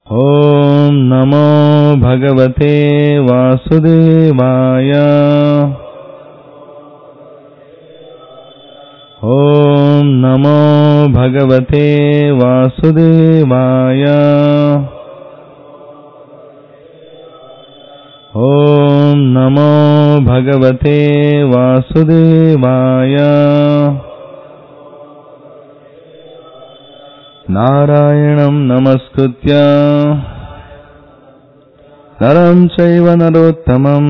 ॐ नमो भगवते वासुदेवाय ॐ नमो भगवते वासुदेवाय ॐ नमो भगवते वासुदेवाय नारायणं नमस्कृत्य नरं चैव नरोत्तमम्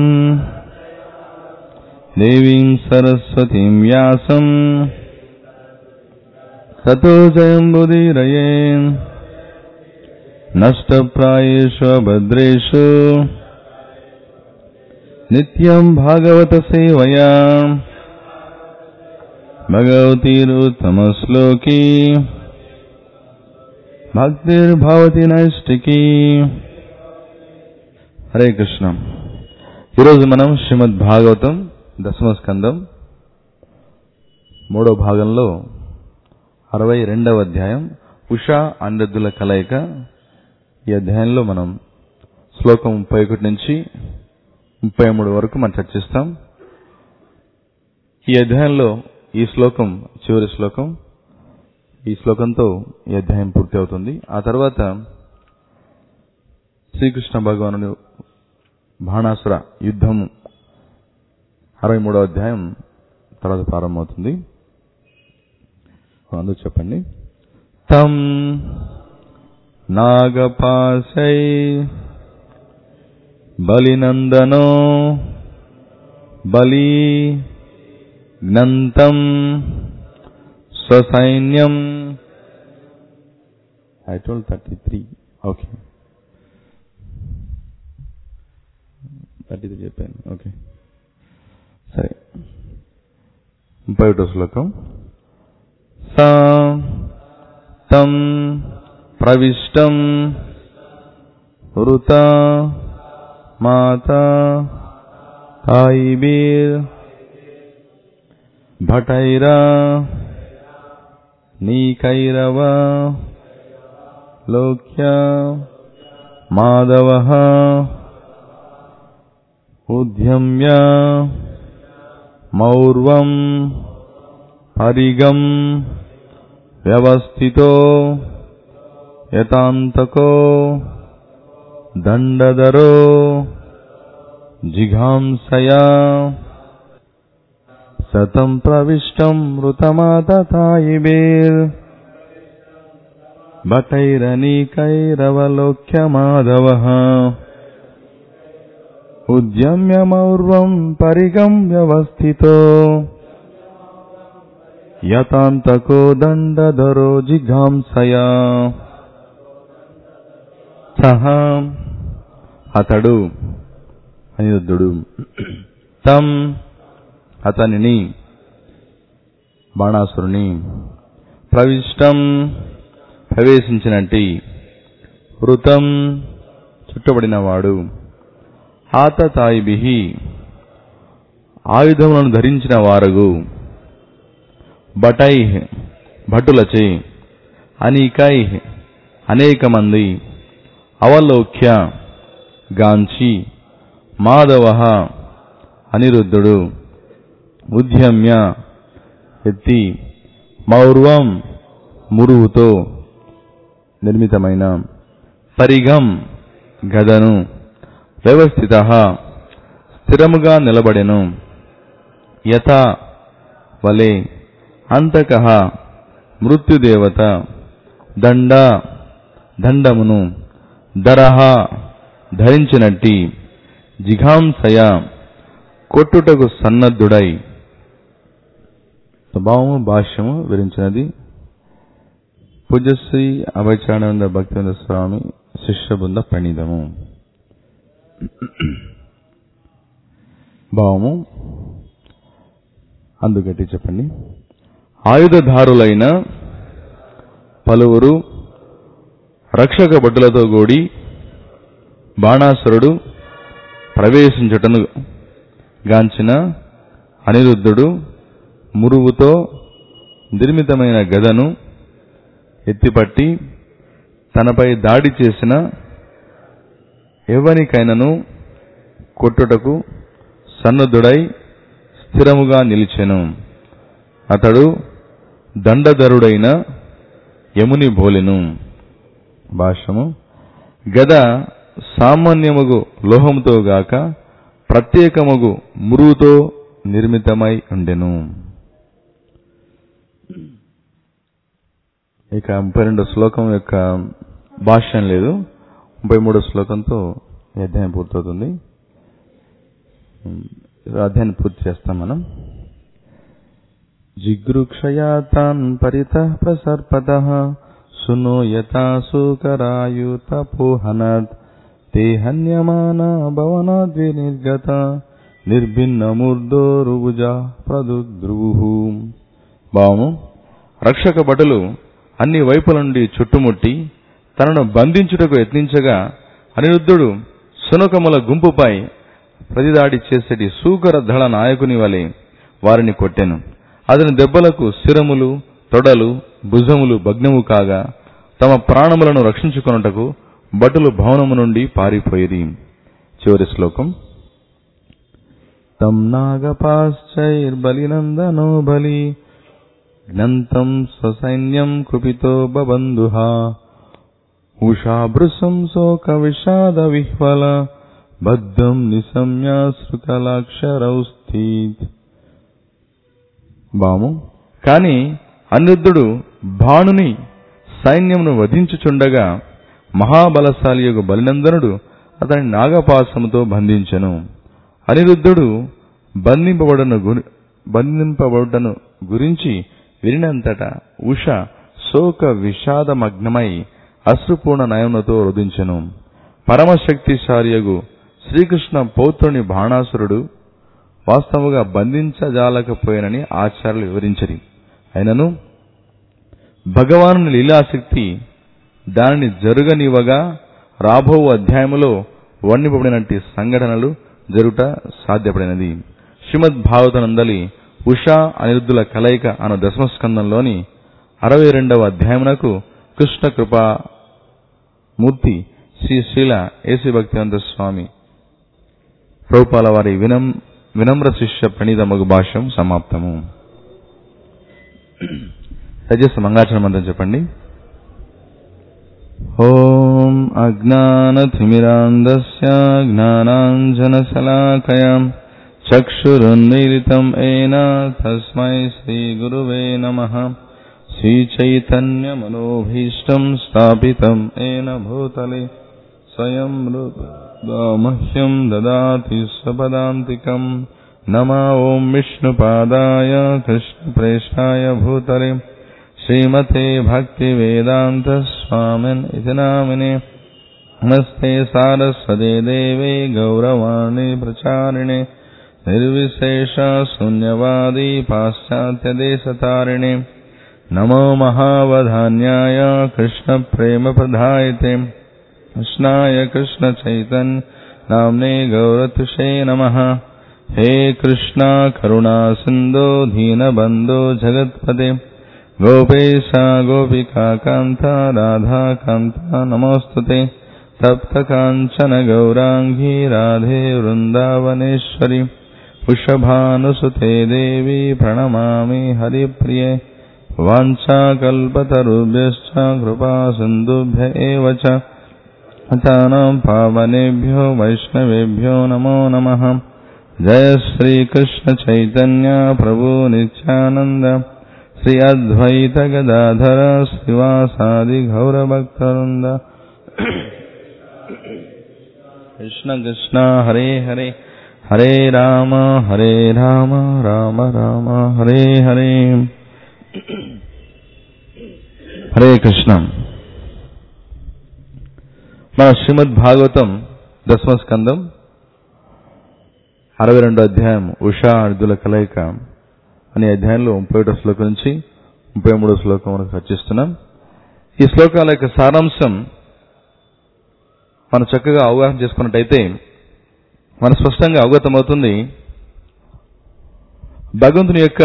देवीं सरस्वतीं व्यासम् ततो जयम्बुदीरये नष्टप्रायेषु अभद्रेषु नित्यं भागवतसेवया भगवतीरुत्तमश्लोकी భక్తిర్భవతి నైష్టికి హరే కృష్ణ ఈరోజు మనం శ్రీమద్ భాగవతం దశమ స్కందం మూడో భాగంలో అరవై రెండవ అధ్యాయం ఉషా అండద్దుల కలయిక ఈ అధ్యాయంలో మనం శ్లోకం ముప్పై ఒకటి నుంచి ముప్పై మూడు వరకు మనం చర్చిస్తాం ఈ అధ్యాయంలో ఈ శ్లోకం చివరి శ్లోకం ఈ శ్లోకంతో ఈ అధ్యాయం పూర్తి అవుతుంది ఆ తర్వాత శ్రీకృష్ణ భగవానుడు బాణాసుర యుద్ధం అరవై మూడవ అధ్యాయం తర్వాత ప్రారంభమవుతుంది అందుకు చెప్పండి తం నాగపాశై బలినందనో బలి జ్ఞంతం స్వసైన్యం I told thirty three okay thirty three చెప్పాను ఓకే సరే ముప్పై ఒకటో శ్లోకం సా తం ప్రవిష్టం వృత మాత తాయిబీర్ భటైరా నీకైరవ లోక్య మాధవ ఉద్యమ్య మౌర్వం పరిగం వ్యవస్థితో యతాంతకో దండధరో జిఘాంసయా శతం ప్రవిష్టం మృతమాతతాయిబేర్ భటైరనీకైరవలోక్యమాధవ ఉద్యమ్యమౌర్వం పరిగం వ్యవస్థితో యతాంతకో దండధరో జిఘాంసయా సహా అతడు అనిరుద్ధుడు తం అతనిని బాణాసురుని ప్రవిష్టం ప్రవేశించినట్టి వృతం చుట్టబడినవాడు ఆతతాయిభి ఆయుధములను ధరించిన వారగు బటై భటులచే అనీకై అనేక మంది అవలోక్య గాంచి మాధవ అనిరుద్ధుడు ఉద్యమ్య ఎత్తి మౌర్వం మురువుతో నిర్మితమైన పరిగం గదను వ్యవస్థిత స్థిరముగా నిలబడెను యథ వలే అంతక మృత్యుదేవత దండ దండమును దరహ ధరించినట్టి జిఘాంసయ కొట్టుటకు సన్నద్ధుడై స్వభావము భాష్యము వివరించినది పూజశ్రీ అభయచానంద భక్తివంద స్వామి శిష్య బృంద ప్రణీతము భావము అందుకట్టి చెప్పండి ఆయుధధారులైన పలువురు రక్షక భటులతో కూడి బాణాసురుడు ప్రవేశించటను గాంచిన అనిరుద్ధుడు మురువుతో నిర్మితమైన గదను ఎత్తిపట్టి తనపై దాడి చేసిన ఎవరికైనను కొట్టుటకు సన్నద్ధుడై స్థిరముగా నిలిచెను అతడు దండధరుడైన యముని బోలెను భాషము గద సామాన్యముగు లోహముతో గాక ప్రత్యేకముగు మురువుతో నిర్మితమై ఉండెను ఇక ముప్పై రెండో శ్లోకం యొక్క భాష్యం లేదు ముప్పై మూడో శ్లోకంతో ఈ అధ్యాయం పూర్తవుతుంది ఈ అధ్యాయాన్ని పూర్తి చేస్తాం మనం జిగృక్షయా తాన్ పరితః ప్రసర్పత సునోయతా సుకరాయుత పోహనత్ ते हन्यमाना भवनाद्विनिर्गत నిర్భిన్నమూర్ధోరుభుజ ప్రదుద్రువు భావము రక్షక భటులు అన్ని వైపుల నుండి చుట్టుముట్టి తనను బంధించుటకు యత్నించగా అనిరుద్ధుడు సునకముల గుంపుపై ప్రతిదాడి చేసేటి సూకర దళ నాయకుని వలె వారిని కొట్టెను అతని దెబ్బలకు శిరములు తొడలు భుజములు భగ్నము కాగా తమ ప్రాణములను రక్షించుకొనుటకు భటులు భవనము నుండి పారిపోయిరి చివరి శ్లోకం తం నాగపాశ్చైర్బలినందనో బలి జ్ఞంతం స్వసైన్యం కుపితో బబంధుః ఉషాభృశం శోక విషాద విహ్వల బద్ధం నిశమ్యాశ్రుకలాక్షరౌ స్థిత్ బాము కాని అనిరుద్ధుడు భానుని సైన్యమును వధించుచుండగా మహాబలశాలి యొక్క బలినందనుడు అతని నాగపాసముతో బంధించెను అనిరుద్ధుడు బంధింపబడను గురి- బంధింపబడుటను గురించి వినినంతట ఉష శోక విషాదమగ్నమై అశ్రుపూర్ణ నయములతో రుదించెను పరమశక్తిశాలియగు శ్రీకృష్ణ పౌత్రుని బాణాసురుడు వాస్తవముగా బంధించజాలకపోయినని ఆచార్యులు వివరించరి అయినను భగవాను లీలాశక్తి దానిని జరుగనివ్వగా రాబో అధ్యాయములో వర్ణింపబడినట్టి సంఘటనలు జరుగుట సాధ్యపడినది శ్రీమద్ భాగవతనందలి ఉషా అనిరుద్ధుల కలయిక అను దశమస్కందంలోని అరవై రెండవ అధ్యాయమునకు కృష్ణ కృపా మూర్తి శ్రీ శ్రీల ఏసి భక్తివంత స్వామి ప్రభుపాల వారి వినం వినమ్ర శిష్య ప్రణీతమగు భాష్యం సమాప్తము దయచేసి మంగాచరణ మంత్రం చెప్పండి ఓం అజ్ఞానతిమిరాంధస్య జ్ఞానాంజనశలాకయాం చక్షురున్మీలితం ఏన తస్మై శ్రీగురువే నమః శ్రీచైతన్యమనోభీష్టం స్థాపితం ఏన భూతలే స్వయం మహ్యం దదాతి స్వపదాంతికం నమ ఓం విష్ణుపాదాయ కృష్ణప్రేష్టాయ భూతలే श्रीमते भक्तिवेदान्तस्वामिन् इति नामिने नमस्ते सारस्वते देवे गौरवाणी प्रचारिणे निर्विशेषशून्यवादी पाश्चात्यदेशतारिणे नमो महावधान्याय कृष्णप्रेमप्रधायते कृष्णाय कृष्णचैतन्य नाम्ने गौरतुषे नमः हे कृष्णा करुणा सिन्धो दीनबन्धो जगत्पते गोपेशा गोपिकान्ता राधाकान्ता नमोऽस्तु सप्तकाञ्चन गौराङ्गी राधे वृन्दावनेश्वरि वृषभानुसुते देवी प्रणमामि हरिप्रिये वाञ्छाकल्पतरुभ्यश्च कृपासिन्धुभ्य एव च अतानां पावनेभ्यो वैष्णवेभ्यो नमो नमः जय श्रीकृष्णचैतन्य प्रभु नित्यानन्द श्री अद्वैत गदाधर श्रीवासादि गौरभक्तवृन्द कृष्ण कृष्ण हरे हरे हरे राम हरे राम राम राम हरे हरे హరే కృష్ణ మన శ్రీమద్ భాగవతం దశమ స్కందం అరవై రెండో అధ్యాయం ఉషా అర్జుల కలయిక అనే అధ్యాయంలో ముప్పై ఒకటో శ్లోకం నుంచి ముప్పై మూడో శ్లోకం వరకు చర్చిస్తున్నాం ఈ శ్లోకాల యొక్క సారాంశం మనం చక్కగా అవగాహన చేసుకున్నట్టయితే మన స్పష్టంగా అవగతమవుతుంది భగవంతుని యొక్క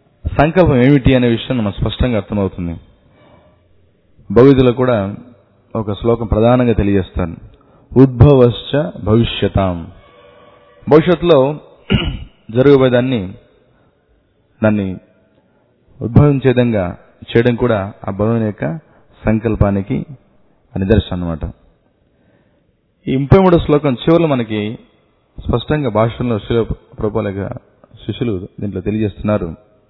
సంకల్పం ఏమిటి అనే విషయం మనకు స్పష్టంగా అర్థమవుతుంది భవిధులు కూడా ఒక శ్లోకం ప్రధానంగా తెలియజేస్తాను ఉద్భవశ్చ భవిష్యతాం భవిష్యత్తులో జరగబోయేదాన్ని దాన్ని ఉద్భవించే విధంగా చేయడం కూడా ఆ భగవాన్ యొక్క సంకల్పానికి నిదర్శనం అనమాట ఈ ముప్పై మూడో శ్లోకం చివరిలో మనకి స్పష్టంగా భాషల్లో శిల ప్రభుల యొక్క శిష్యులు దీంట్లో తెలియజేస్తున్నారు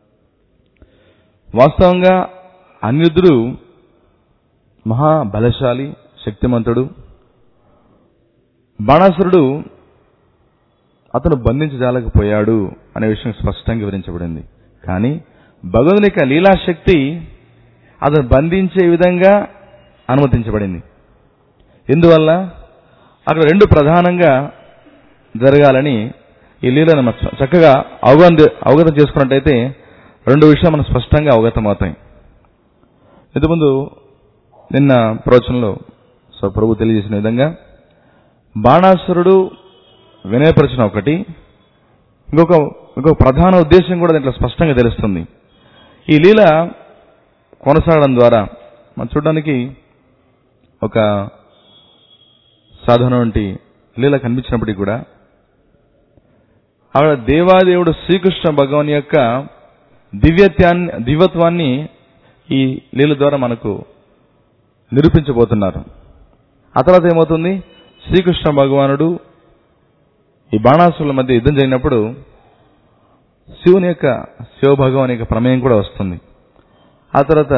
వాస్తవంగా అనిరుద్ధుడు మహాబలశాలి శక్తిమంతుడు బాణాసురుడు అతను బంధించజాలకపోయాడు అనే విషయం స్పష్టంగా వివరించబడింది కానీ భగవంతుని యొక్క లీలాశక్తి అతను బంధించే విధంగా అనుమతించబడింది ఎందువల్ల అక్కడ రెండు ప్రధానంగా జరగాలని ఈ లీలను మనం చ- చక్కగా అవగాహన అవగతం చేసుకున్నట్టయితే రెండు విషయాలు మనకు స్పష్టంగా అవగతం అవుతాయి ఇంతకుముందు నిన్న ప్రవచనంలో సో ప్రభు తెలియజేసిన విధంగా బాణాసురుడు వినయపరచిన ఒకటి ఇంకొక ఇంకొక ప్రధాన ఉద్దేశం కూడా దీంట్లో స్పష్టంగా తెలుస్తుంది ఈ లీల కొనసాగడం ద్వారా మనం చూడడానికి ఒక సాధారణటువంటి లీల కనిపించినప్పటికీ కూడా ఆవిడ దేవాదేవుడు శ్రీకృష్ణ భగవాన్ యొక్క దివ్యత్యాన్ని దివ్యత్వాన్ని ఈ లీల ద్వారా మనకు నిరూపించబోతున్నారు ఆ తర్వాత ఏమవుతుంది శ్రీకృష్ణ భగవానుడు ఈ బాణాసుల మధ్య యుద్ధం జరిగినప్పుడు శివుని యొక్క శివ భగవాన్ యొక్క ప్రమేయం కూడా వస్తుంది ఆ తర్వాత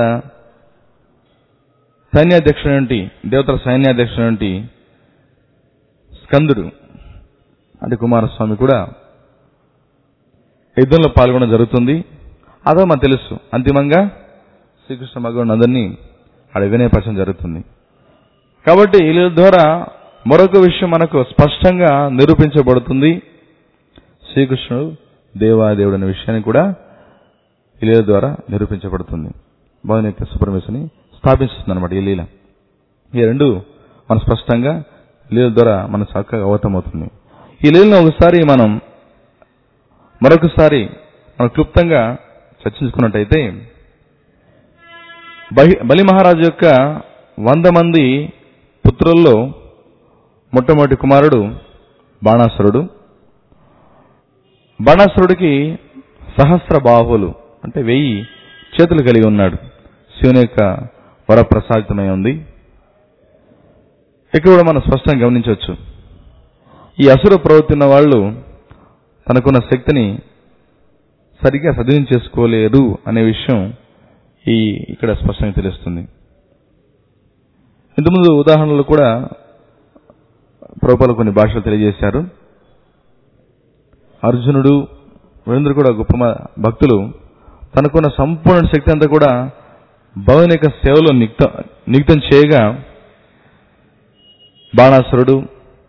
సైన్యాధ్యక్షుడు దేవతల సైన్యాధ్యక్షుడు స్కందుడు అంటే కుమారస్వామి కూడా యుద్ధంలో పాల్గొనడం జరుగుతుంది అదో మనకు తెలుసు అంతిమంగా శ్రీకృష్ణ భగవాన్ అందరినీ ఆడ వినయపరచడం జరుగుతుంది కాబట్టి ఈ లీల ద్వారా మరొక విషయం మనకు స్పష్టంగా నిరూపించబడుతుంది శ్రీకృష్ణుడు దేవాదేవుడు అనే విషయాన్ని కూడా ఈ లీల ద్వారా నిరూపించబడుతుంది భవన్ యొక్క సుప్రమేశని స్థాపిస్తుంది అనమాట ఈ లీల ఈ రెండు మన స్పష్టంగా లీల ద్వారా మన చక్కగా అవతమవుతుంది ఈ లీలను ఒకసారి మనం మరొకసారి మనం క్లుప్తంగా చర్చించుకున్నట్టయితే బహి- బలి మహారాజు యొక్క వంద మంది పుత్రుల్లో మొట్టమొదటి కుమారుడు బాణాసురుడు బాణాసురుడికి సహస్ర బాహువులు అంటే వెయ్యి చేతులు కలిగి ఉన్నాడు శివుని యొక్క వరప్రసాదితమై ఉంది ఇక్కడ కూడా మనం స్పష్టంగా గమనించవచ్చు ఈ అసుర ప్రవృత్తి ఉన్న వాళ్ళు తనకున్న శక్తిని సరిగ్గా సద్వినియోగం చేసుకోలేరు అనే విషయం ఈ ఇక్కడ స్పష్టంగా తెలుస్తుంది ఇంతకుముందు ఉదాహరణలు కూడా ప్రభుపాలు కొన్ని భాషలు తెలియజేశారు అర్జునుడు వీరందరూ కూడా గొప్ప మ- భక్తులు తనకున్న సంపూర్ణ శక్తి అంతా కూడా భవన్ యొక్క సేవలో నిక్త నిక్తం చేయగా బాణాసురుడు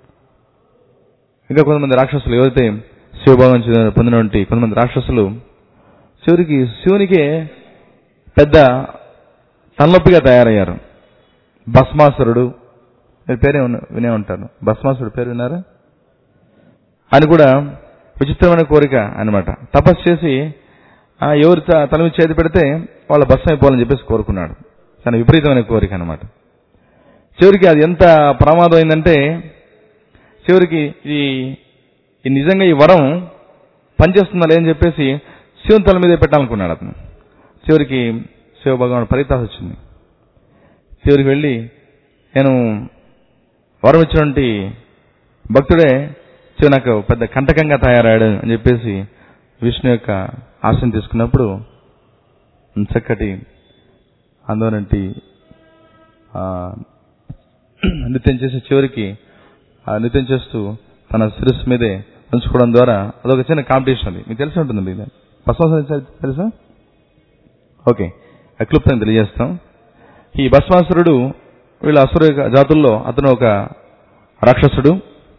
ఇంకా కొంతమంది రాక్షసులు ఎవరైతే శివభావం పొందినటువంటి కొంతమంది రాక్షసులు చివరికి శివునికే పెద్ద తలనొప్పిగా తయారయ్యారు భస్మాసురుడు మీరు పేరే ఉన్న- వినే ఉంటారు భస్మాసురుడు పేరు విన్నారా ఆయన కూడా విచిత్రమైన కోరిక అన్నమాట తపస్సు చేసి ఆ, ఎవరు త- తల మీద చేతి పెడితే వాళ్ళ భస్మం అయిపోవాలని చెప్పేసి కోరుకున్నాడు తన విపరీతమైన కోరిక అన్నమాట చివరికి అది ఎంత ప్రమాదం అయిందంటే చివరికి ఈ ఈ నిజంగా ఈ వరం పనిచేస్తుందా లేదని చెప్పేసి శివుని తల మీదే పెట్టాలనుకున్నాడు అతను చివరికి శివ భగవాన్ పరితాపం వచ్చింది చివరికి వెళ్ళి నేను వరం ఇచ్చినటువంటి భక్తుడే చివరి నాకు పెద్ద కంటకంగా తయారయ్యాడు అని చెప్పేసి విష్ణు యొక్క ఆశను తీసుకున్నప్పుడు చక్కటి అందువలంటి ఆ, నృత్యం చేసి చివరికి ఆ నృత్యం చేస్తూ తన శిరస్సు మీదే ఉంచుకోవడం ద్వారా అదొక చిన్న కాంపిటీషన్ అది మీకు తెలిసి ఉంటుంది ఇది భస్మాసురు తెలుసా ఓకే క్లుప్తంగా తెలియజేస్తాం ఈ భస్మాసురుడు వీళ్ళ అసుర యొక్క జాతుల్లో అతను ఒక రాక్షసుడు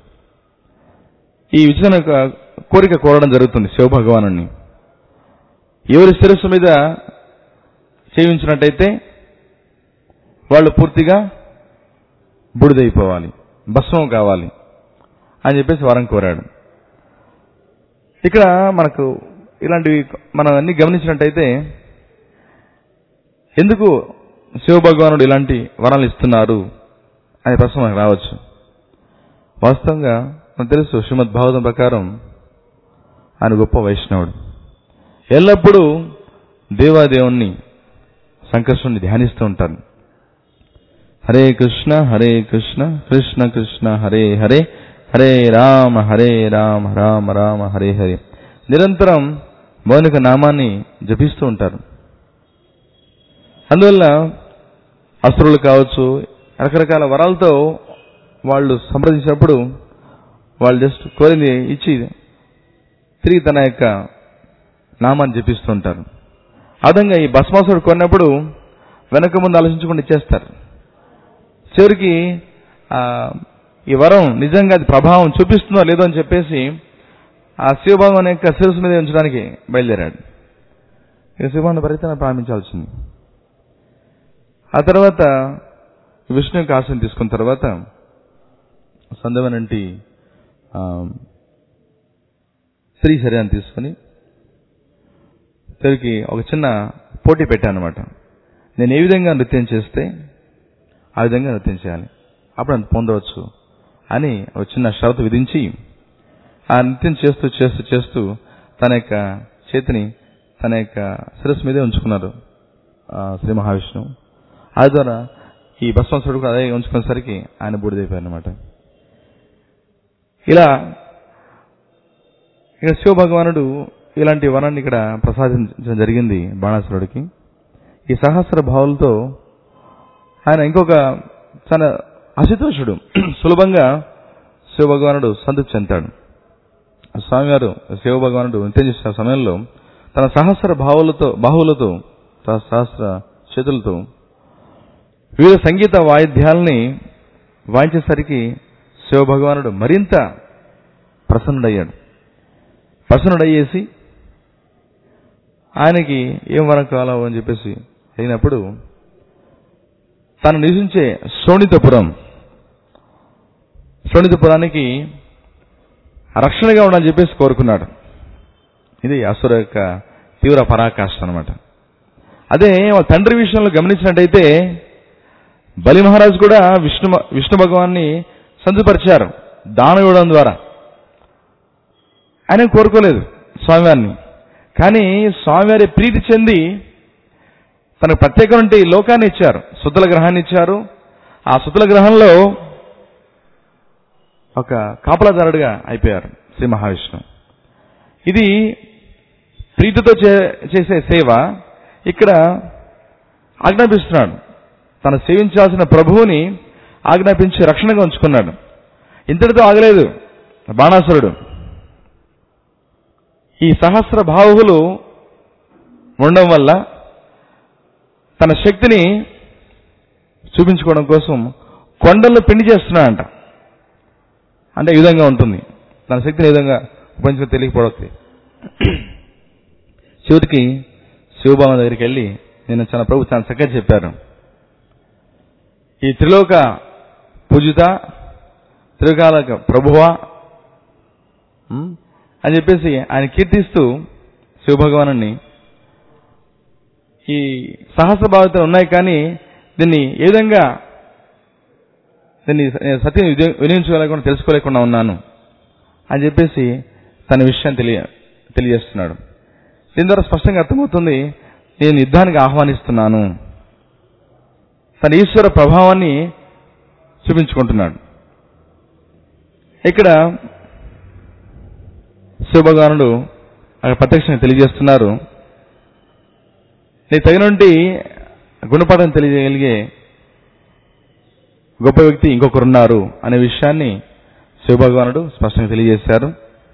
ఈ విజయం యొక్క కోరిక కోరడం జరుగుతుంది శివభగవాను ఎవరి శిరస్సు మీద చేయించినట్టయితే వాళ్ళు పూర్తిగా బుడిదైపోవాలి భస్మం కావాలి అని చెప్పేసి వరం కోరాడు ఇక్కడ మనకు ఇలాంటివి మనం అన్ని గమనించినట్టయితే ఎందుకు శివభగవానుడు ఇలాంటి వరాలు ఇస్తున్నారు అనే ప్రశ్న మనకు రావచ్చు వాస్తవంగా మనకు తెలుసు శ్రీమద్ భాగవతం ప్రకారం ఆయన గొప్ప వైష్ణవుడు ఎల్లప్పుడూ దేవాదేవుణ్ణి సంకర్షణని ధ్యానిస్తూ ఉంటారు హరే కృష్ణ హరే కృష్ణ కృష్ణ కృష్ణ హరే హరే హరే రామ హరే రామ రామ రామ హరే హరే నిరంతరం మౌనిక నామాన్ని జపిస్తూ ఉంటారు అందువల్ల అసురులు కావచ్చు రకరకాల వరాలతో వాళ్ళు సంప్రదించినప్పుడు వాళ్ళు జస్ట్ కోరింది ఇచ్చి తిరిగి తన యొక్క నామాన్ని జపిస్తూ ఉంటారు ఆ విధంగా ఈ భస్మాసుడు కొన్నప్పుడు వెనక ముందు ఆలోచించకుండా ఇచ్చేస్తారు చివరికి ఆ, ఈ వరం నిజంగా అది ప్రభావం చూపిస్తుందో లేదో అని చెప్పేసి ఆ శివభగవాన్ యొక్క శిరస్సు మీద ఉంచడానికి బయలుదేరాడు ఇక శివభగవాన్ పరితన ప్రారంభించాల్సింది ఆ తర్వాత విష్ణు యొక్క ఆశను తీసుకున్న తర్వాత సందవనంటి ఆ, స్త్రీ శరీరాన్ని తీసుకొని తిరిగి ఒక చిన్న పోటీ పెట్టాను అనమాట నేను ఏ విధంగా నృత్యం చేస్తే ఆ విధంగా నృత్యం చేయాలి అప్పుడు అంత పొందవచ్చు అని ఒక చిన్న షరతు విధించి ఆ నృత్యం చేస్తూ చేస్తూ చేస్తూ తన యొక్క చేతిని తన యొక్క శిరస్సు మీదే ఉంచుకున్నారు ఆ శ్రీ మహావిష్ణువు ఆ ద్వారా ఈ భస్మాసుడు కూడా అదే ఉంచుకునేసరికి ఆయన బూడిదైపోయారు అనమాట ఇలా ఇక్కడ శివ భగవానుడు ఇలాంటి వనాన్ని ఇక్కడ ప్రసాదించడం జరిగింది బాణాసురుడికి ఈ సహస్ర భావులతో ఆయన ఇంకొక తన అశుతోషుడు సులభంగా శివ భగవానుడు సంతృప్తి చెందాడు స్వామివారు శివ భగవానుడు నృత్యం చేసిన సమయంలో తన సహస్ర భావులతో బాహువులతో తన సహస్ర చేతులతో వివిధ సంగీత వాయిద్యాలని వాయించేసరికి శివ భగవానుడు మరింత ప్రసన్నుడయ్యాడు ప్రసన్నుడయ్యేసి ఆయనకి ఏం వరం కావాలో అని చెప్పేసి అయినప్పుడు తను నివసించే శోణితపురం శోణితపురానికి రక్షణగా ఉండాలని చెప్పేసి కోరుకున్నాడు ఇది అసుర యొక్క తీవ్ర పరాకాష్ట అనమాట అదే వాళ్ళ తండ్రి విషయంలో గమనించినట్టయితే బలి మహారాజు కూడా విష్ణు విష్ణు భగవాన్ని సంతృపరిచారు దానం ఇవ్వడం ద్వారా ఆయన కోరుకోలేదు స్వామివారిని కానీ స్వామివారి ప్రీతి చెంది తనకు ప్రత్యేకమైన లోకాన్ని ఇచ్చారు సుతుల గ్రహాన్ని ఇచ్చారు ఆ సుతుల గ్రహంలో ఒక కాపలాదారుడిగా అయిపోయారు శ్రీ మహావిష్ణువు ఇది ప్రీతితో చే- చేసే సేవ ఇక్కడ ఆజ్ఞాపిస్తున్నాడు తను సేవించాల్సిన ప్రభువుని ఆజ్ఞాపించి రక్షణగా ఉంచుకున్నాడు ఇంతటితో ఆగలేదు బాణాసురుడు ఈ సహస్ర బాహువులు ఉండడం వల్ల తన శక్తిని చూపించుకోవడం కోసం కొండలను పిండి చేస్తున్నాడంట అంటే ఈ విధంగా ఉంటుంది తన శక్తిని ఈ విధంగా ఉపయోగించుకుని తెలియకపోవడం చివరికి శివబామ దగ్గరికి వెళ్ళి నేను చాలా ప్రభు చాలా చక్కగా చెప్పారు ఈ త్రిలోక పూజిత త్రికాలక ప్రభువా ఉమ్, అని చెప్పేసి ఆయన కీర్తిస్తూ శివభగవాను ఈ సహస్ర భావితలు ఉన్నాయి కానీ దీన్ని ఏ విధంగా దీన్ని నేను సత్యం వినియో- వినియోగించుకోలేకుండా తెలుసుకోలేకుండా ఉన్నాను అని చెప్పేసి తన విషయాన్ని తెలియ తెలియజేస్తున్నాడు దీని ద్వారా స్పష్టంగా అర్థమవుతుంది నేను యుద్ధానికి ఆహ్వానిస్తున్నాను తన ఈశ్వర ప్రభావాన్ని చూపించుకుంటున్నాడు ఇక్కడ శివభగవానుడు అక్కడ ప్రత్యక్షంగా తెలియజేస్తున్నారు నీ తగినంటి గుణపాఠం తెలియజేయగలిగే గొప్ప వ్యక్తి ఇంకొకరున్నారు అనే విషయాన్ని శివభగవానుడు స్పష్టంగా తెలియజేశారు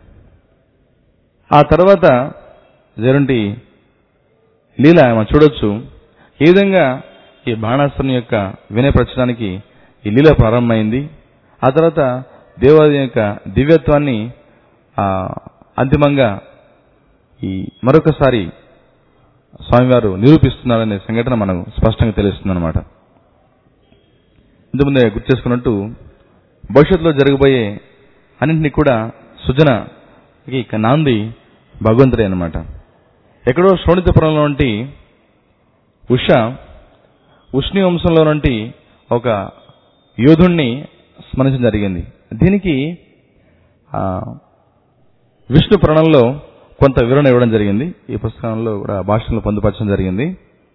ఆ తర్వాత జరుంటి లీల మనం చూడొచ్చు ఏ విధంగా ఈ బాణాసుని యొక్క వినయపరచడానికి ఈ లీల ప్రారంభమైంది ఆ తర్వాత దేవాది యొక్క దివ్యత్వాన్ని ఆ, అంతిమంగా ఈ మరొకసారి స్వామివారు నిరూపిస్తున్నారనే సంఘటన మనకు స్పష్టంగా తెలుస్తుంది అనమాట ఇంతకుముందే గుర్తు చేసుకున్నట్టు భవిష్యత్తులో జరగబోయే అన్నింటినీ కూడా సుజనకి ఇక నాంది భగవంతుడే అనమాట ఎక్కడో శోణితపురంలో నుండి ఉష ఉష్ణి వంశంలో నుండి ఒక యోధుణ్ణి స్మరించడం జరిగింది దీనికి ఆ, విష్ణు పురాణంలో కొంత వివరణ ఇవ్వడం జరిగింది ఈ పుస్తకంలో కూడా భాషలో పొందుపరచడం జరిగింది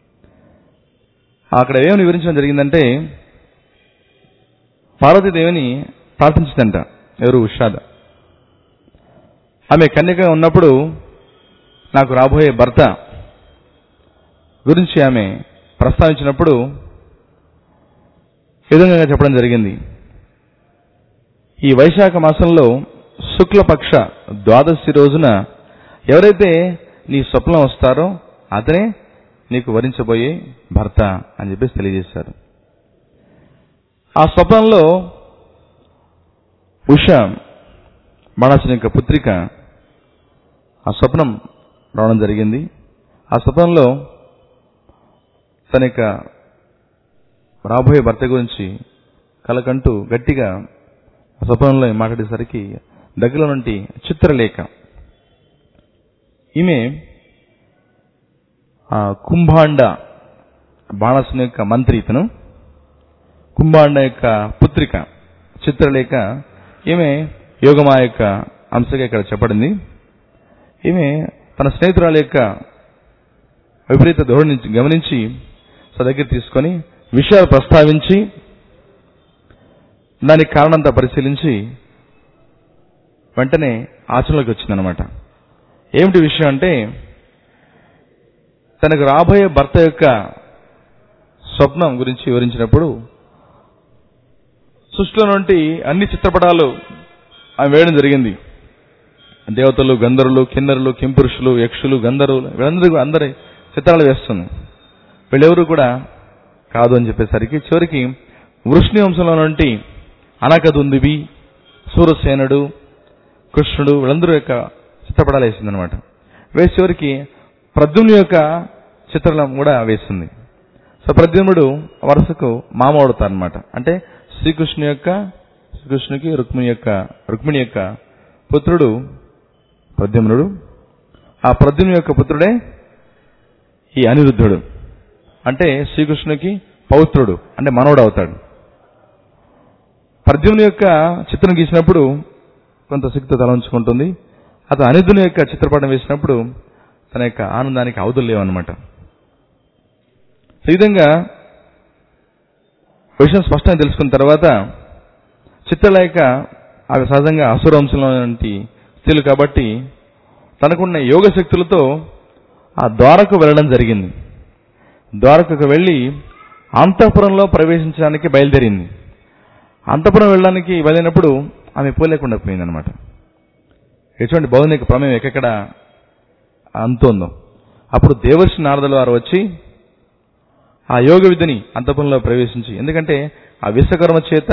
అక్కడ ఏమని వివరించడం జరిగిందంటే పార్వతీదేవిని ప్రార్థించిందంట ఎవరు ఉషాద ఆమె కన్యగా ఉన్నప్పుడు నాకు రాబోయే భర్త గురించి ఆమె ప్రస్తావించినప్పుడు ఈ విధంగా చెప్పడం జరిగింది ఈ వైశాఖ మాసంలో శుక్లపక్ష ద్వాదశి రోజున ఎవరైతే నీ స్వప్నం వస్తారో అతనే నీకు వరించబోయే భర్త అని చెప్పేసి తెలియజేశారు ఆ స్వప్నంలో ఉష బాణాసుని యొక్క పుత్రిక ఆ స్వప్నం రావడం జరిగింది ఆ స్వప్నంలో తన యొక్క రాబోయే భర్త గురించి కలకంటూ గట్టిగా ఆ స్వప్నంలో మాట్లాడేసరికి దగ్గర నుండి చిత్రలేఖ ఈమె ఆ కుంభాండ బాణసుని యొక్క మంత్రి ఇతను కుంభాండ యొక్క పుత్రిక చిత్రలేఖ ఈమె యోగమా యొక్క అంశగా ఇక్కడ చెప్పబడింది ఈమె తన స్నేహితురాల యొక్క విపరీత ధోరణి గమనించి తన దగ్గర తీసుకొని విషయాలు ప్రస్తావించి దానికి కారణంతా పరిశీలించి వెంటనే ఆచరణలోకి వచ్చిందనమాట ఏమిటి విషయం అంటే తనకు రాబోయే భర్త యొక్క స్వప్నం గురించి వివరించినప్పుడు సృష్టిలో నుండి అన్ని చిత్రపటాలు ఆమె వేయడం జరిగింది దేవతలు గంధర్వులు కిన్నరులు కింపురుషులు యక్షులు గంధర్వులు వీళ్ళందరూ అందరి చిత్రాలు వేస్తుంది వీళ్ళెవరు కూడా కాదు అని చెప్పేసరికి చివరికి వృష్ణి వంశంలో నుండి అనకదుందివి సూరసేనుడు కృష్ణుడు వీళ్ళందరూ యొక్క చిత్రపటాలు వేసిందనమాట వేసి చివరికి ప్రద్యుమ్ని యొక్క చిత్రం కూడా వేసింది సో ప్రద్యుమ్నుడు వరుసకు మామ అవుతారనమాట అంటే శ్రీకృష్ణు యొక్క శ్రీకృష్ణునికి రుక్మిణి యొక్క రుక్మిణి యొక్క పుత్రుడు ప్రద్యుమ్నుడు ఆ ప్రద్యుమ్ని యొక్క పుత్రుడే ఈ అనిరుద్ధుడు అంటే శ్రీకృష్ణునికి పౌత్రుడు అంటే మనవడు అవుతాడు ప్రద్యుమ్ని యొక్క చిత్రం గీసినప్పుడు కొంత శక్తితో తలంచుకుంటుంది అతను అనిరుద్ధుని యొక్క చిత్రపటం వేసినప్పుడు తన యొక్క ఆనందానికి అవధులు లేవన్నమాట ఈ విధంగా విషయం స్పష్టంగా తెలుసుకున్న తర్వాత చిత్రలేఖ ఆమె సహజంగా అసుర వంశంలో నుండి స్త్రీలు కాబట్టి తనకున్న యోగ శక్తులతో ఆ ద్వారకు వెళ్ళడం జరిగింది ద్వారకకు వెళ్ళి అంతఃపురంలో ప్రవేశించడానికి బయలుదేరింది అంతఃపురం వెళ్ళడానికి వెళ్ళినప్పుడు ఆమె పోలేకుండా పోయిందనమాట ఎటువంటి భౌగోళిక ప్రమేయం ఎక్కడ అంతుందో అప్పుడు దేవర్షి నారదుల వారు వచ్చి ఆ యోగ విధిని అంతఃపురంలో ప్రవేశించి ఎందుకంటే ఆ విశ్వకర్మ చేత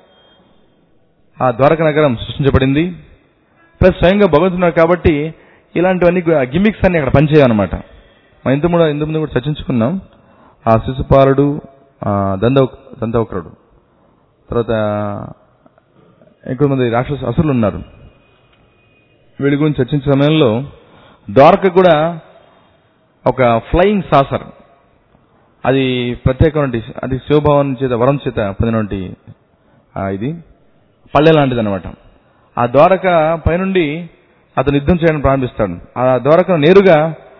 ఆ ద్వారక నగరం సృష్టించబడింది ప్లస్ స్వయంగా భగవంతున్నారు కాబట్టి ఇలాంటివన్నీ గిమిక్స్ అన్ని అక్కడ పనిచేయనమాట మనం ఇంత ముందు ఇంత ముందు కూడా చర్చించుకున్నాం ఆ శిశుపాలుడు ఆ దందవ దంతవక్రుడు తర్వాత ఎక్కువ మంది రాక్షస అసురులు ఉన్నారు వీళ్ళ గురించి చర్చించే సమయంలో ద్వారక కూడా ఒక ఫ్లయింగ్ సాసర్ అది ప్రత్యేకమైన అది శివభావం చేత వరం చేత పొందినటువంటి ఆ, ఇది పల్లె లాంటిది అనమాట ఆ ద్వారక పైనుండి అతను యుద్ధం చేయడం ప్రారంభిస్తాడు ఆ ద్వారకను నేరుగా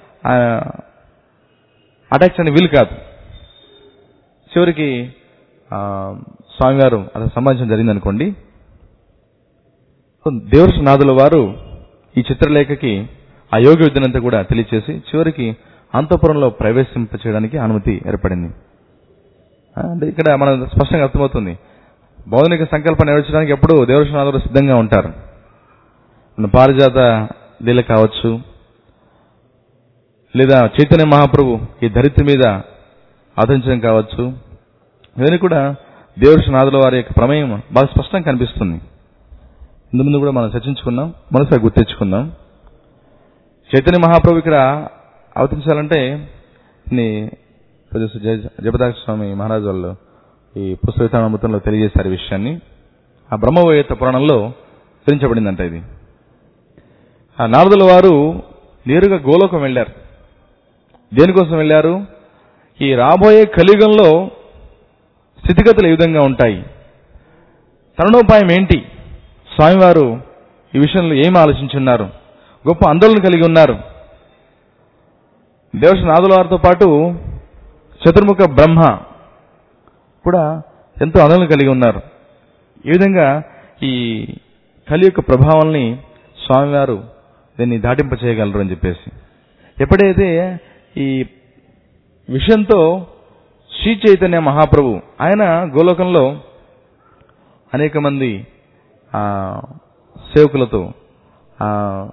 అటాక్ చేయడానికి వీలు కాదు చివరికి ఆ, స్వామివారు అతను సంబంధించడం జరిగిందనుకోండి దేవర్షి నాదుల వారు ఈ చిత్రలేఖకి ఆ యోగ విద్యనంతా కూడా తెలియచేసి చివరికి అంతఃపురంలో ప్రవేశింప చేయడానికి అనుమతి ఏర్పడింది ఆ, అంటే ఇక్కడ మనం స్పష్టంగా అర్థమవుతుంది భౌగోళిక సంకల్పం నెరవేర్చడానికి ఎప్పుడూ దేవర్షనాథులు సిద్ధంగా ఉంటారు మన పారిజాత లీల కావచ్చు లేదా చైతన్య మహాప్రభు ఈ ధరిత్రి మీద ఆదరించడం కావచ్చు ఇవన్నీ కూడా దేవర్షనాథుల వారి యొక్క ప్రమేయం బాగా స్పష్టంగా కనిపిస్తుంది ఇందు ముందు కూడా మనం చర్చించుకున్నాం మనసారి గుర్తించుకుందాం చైతన్య మహాప్రభు ఇక్కడ అవతరించాలంటే నీ జపదాక్ష స్వామి మహారాజు వాళ్ళు ఈ పుస్తకామృతంలో తెలియజేశారు ఈ విషయాన్ని ఆ బ్రహ్మవేత్త పురాణంలో వివరించబడిందంట ఇది ఆ నారదుల వారు నేరుగా గోలోకం వెళ్ళారు దేనికోసం వెళ్ళారు ఈ రాబోయే కలియుగంలో స్థితిగతులు ఏ విధంగా ఉంటాయి తరుణోపాయం ఏంటి స్వామివారు ఈ విషయంలో ఏం ఆలోచించున్నారు గొప్ప ఆందోళన కలిగి ఉన్నారు దేవశనాథుల వారితో పాటు చతుర్ముఖ బ్రహ్మ కూడా ఎంతో ఆందోళన కలిగి ఉన్నారు ఈ విధంగా ఈ కలి యొక్క ప్రభావాల్ని స్వామివారు దీన్ని దాటింప చేయగలరు అని చెప్పేసి ఎప్పుడైతే ఈ విషయంతో శ్రీ చైతన్య మహాప్రభు ఆయన గోలోకంలో అనేక మంది ఆ, సేవకులతో ఆ,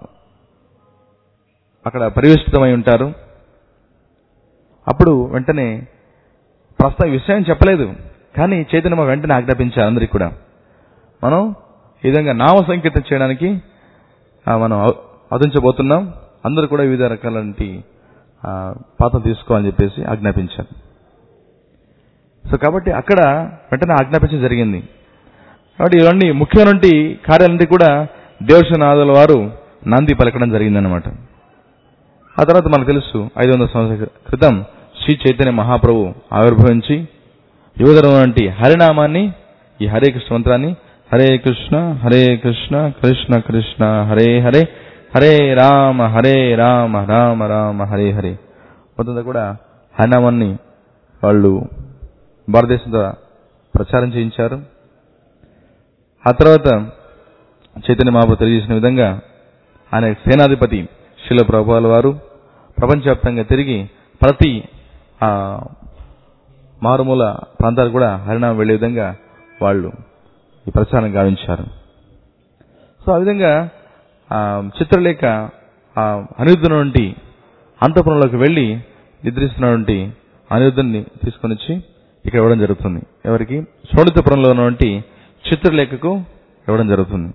అక్కడ పరివేష్టితమై ఉంటారు అప్పుడు వెంటనే ప్రస్తుతం ఈ విషయం చెప్పలేదు కానీ చైతన్య మహా వెంటనే ఆజ్ఞాపించారు అందరికి కూడా మనం ఈ విధంగా నామ సంకీర్తన చేయడానికి ఆ, మనం అవ- అవతరించబోతున్నాం అందరూ కూడా వివిధ రకాలంటి ఆ, పాత్ర తీసుకోవాలని చెప్పేసి ఆజ్ఞాపించారు సో కాబట్టి అక్కడ వెంటనే ఆజ్ఞాపించడం జరిగింది కాబట్టి ఇవన్నీ ముఖ్యమైన కార్యాలన్నీ కూడా దేవశనాథుల వారు నంది పలకడం జరిగిందనమాట ఆ తర్వాత మనకు తెలుసు ఐదు వందల సంవత్సరాల క్రితం శ్రీ చైతన్య మహాప్రభు ఆవిర్భవించి యువతరం వంటి హరినామాన్ని ఈ హరే కృష్ణ మంత్రాన్ని హరే కృష్ణ హరే కృష్ణ కృష్ణ కృష్ణ హరే హరే హరే రామ హరే రామ రామ రామ హరే హరే మొత్తంగా కూడా హరినామాన్ని వాళ్ళు భారతదేశంలో ప్రచారం చేయించారు ఆ తర్వాత చైతన్య మహాప్రభు తెలియజేసిన విధంగా ఆయన సేనాధిపతి శిల ప్రభుపాల వారు ప్రపంచవ్యాప్తంగా తిరిగి ప్రతి ఆ, మారుమూల ప్రాంతాలు కూడా హరినామం వెళ్లే విధంగా వాళ్ళు ఈ ప్రచారం గావించారు సో ఆ విధంగా ఆ, చిత్రలేఖ ఆ, అనిరుద్ధుని నుండి అంతపురంలోకి వెళ్లి నిద్రిస్తున్నటువంటి అనిరుద్ధుని తీసుకొని వచ్చి ఇక్కడ ఇవ్వడం జరుగుతుంది ఎవరికి శోణితపురంలో ఉన్నటువంటి చిత్రలేఖకు ఇవ్వడం జరుగుతుంది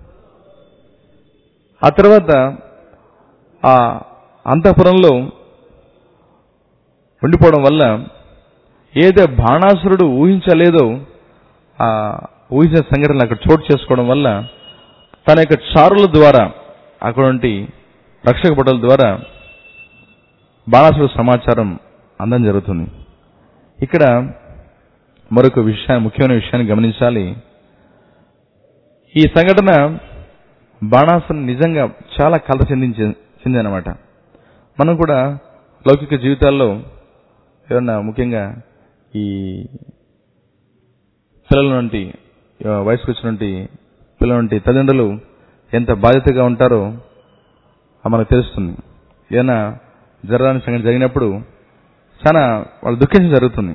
ఆ తర్వాత ఆ అంతఃపురంలో ఉండిపోవడం వల్ల ఏదో బాణాసురుడు ఊహించలేదో ఆ ఊహించిన సంఘటనలు అక్కడ చోటు చేసుకోవడం వల్ల తన యొక్క చారుల ద్వారా అక్కడుంటి రక్షక భటుల ద్వారా బాణాసురుడు సమాచారం అందం జరుగుతుంది ఇక్కడ మరొక విషయాన్ని ముఖ్యమైన విషయాన్ని గమనించాలి ఈ సంఘటన బాణాసుని నిజంగా చాలా కలత చెందించి చెందనమాట మనం కూడా లౌకిక జీవితాల్లో ఏమన్నా ముఖ్యంగా ఈ పిల్లల నుండి ఆ, వయసుకు వచ్చినటువంటి పిల్లల నుండి తల్లిదండ్రులు ఎంత బాధ్యతగా ఉంటారో అది మనకు తెలుస్తుంది ఏదైనా జరగని సంగతి జరిగినప్పుడు చాలా వాళ్ళు దుఃఖించడం జరుగుతుంది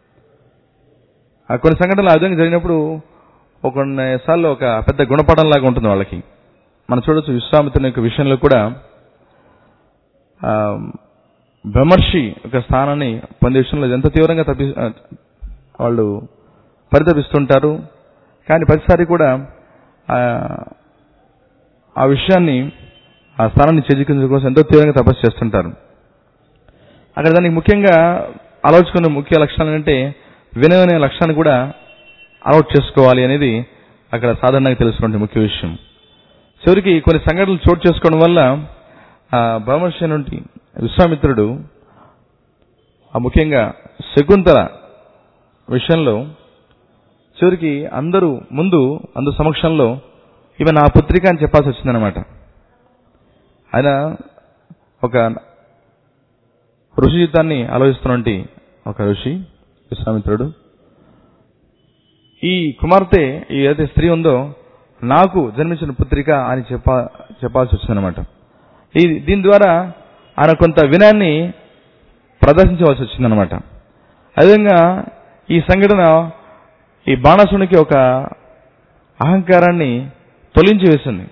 ఆ కొన్ని సంఘటనలు ఆ విధంగా జరిగినప్పుడు ఒక కొన్నిసార్లు ఒక పెద్ద గుణపాఠం లాగా ఉంటుంది వాళ్ళకి మనం చూడొచ్చు విశ్వామిత్రుని యొక్క విషయంలో కూడా ఆ, బ్రహ్మర్షి యొక్క స్థానాన్ని పొందే విషయంలో ఎంత తీవ్రంగా తప్పి ఆ, వాళ్ళు పరితపిస్తుంటారు కానీ ప్రతిసారి కూడా ఆ, ఆ విషయాన్ని ఆ స్థానాన్ని చేజిక్కించడం కోసం ఎంతో తీవ్రంగా తపస్సు చేస్తుంటారు అక్కడ దానికి ముఖ్యంగా ఆలోచుకునే ముఖ్య లక్షణాలు ఏంటంటే వినయం అనే లక్ష్యాన్ని కూడా అలౌట్ చేసుకోవాలి అనేది అక్కడ సాధారణంగా తెలుసుకునే ముఖ్య విషయం చివరికి కొన్ని సంఘటనలు చోటు చేసుకోవడం వల్ల ఆ బ్రహ్మర్షి నుండి విశ్వామిత్రుడు ఆ ముఖ్యంగా శకుంతల విషయంలో చివరికి అందరూ ముందు అందరు సమక్షంలో ఇవి నా పుత్రిక అని చెప్పాల్సి వచ్చిందనమాట ఆయన ఒక ఋషి జీవితాన్ని ఆలోచిస్తున్నటువంటి ఒక ఋషి విశ్వామిత్రుడు ఈ కుమార్తె ఈ ఏదైతే స్త్రీ ఉందో నాకు జన్మించిన పుత్రిక అని చెప్పా చెప్పాల్సి వచ్చిందనమాట ఈ దీని ద్వారా ఆయన కొంత వినయాన్ని ప్రదర్శించవలసి వచ్చిందనమాట అదేవిధంగా ఈ సంఘటన ఈ బాణసునికి ఒక అహంకారాన్ని తొలించి వేసింది